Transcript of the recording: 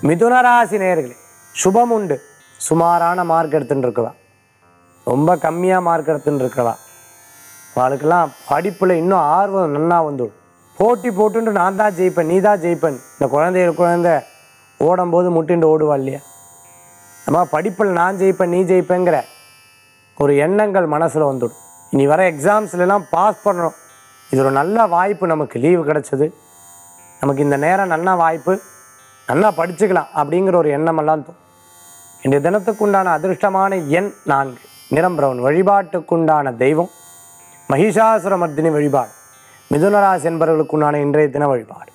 மிதுனராசி நேயர்களே சுபம் உண்டு சுமாரான மார்க் எடுத்துட்டு இருக்கலாம் ரொம்ப கம்மியாக மார்க் எடுத்துட்டு இருக்கலாம் அவளுக்கெல்லாம் படிப்பில் இன்னும் ஆர்வம் நன்னா வந்துடும் போட்டி போட்டுட்டு நான் தான் ஜெயிப்பேன் நீ தான் ஜெயிப்பேன் இந்த குழந்தைய குழந்தை ஓடும்போது முட்டிண்டு ஓடுவா இல்லையா அம்மா படிப்பில் நான் ஜெயிப்பேன் நீ ஜெயிப்பேங்கிற ஒரு எண்ணங்கள் மனசில் வந்துடும் இனி வர எக்ஸாம்ஸ்லாம் பாஸ் பண்ணணும் இது ஒரு நல்ல வாய்ப்பு நமக்கு லீவு கிடச்சது நமக்கு இந்த நேரம் நல்ல வாய்ப்பு நல்லா படிச்சுக்கலாம் அப்படிங்கிற ஒரு எண்ணமெல்லாம் தோணும் இன்றைய தினத்துக்குண்டான அதிர்ஷ்டமான எண் நான்கு நிறம் பிரவுன் வழிபாட்டுக்குண்டான தெய்வம் மகிஷாசுரமர்த்தினி வழிபாடு மிதுனராசி என்பவர்களுக்குண்டான இன்றைய தின வழிபாடு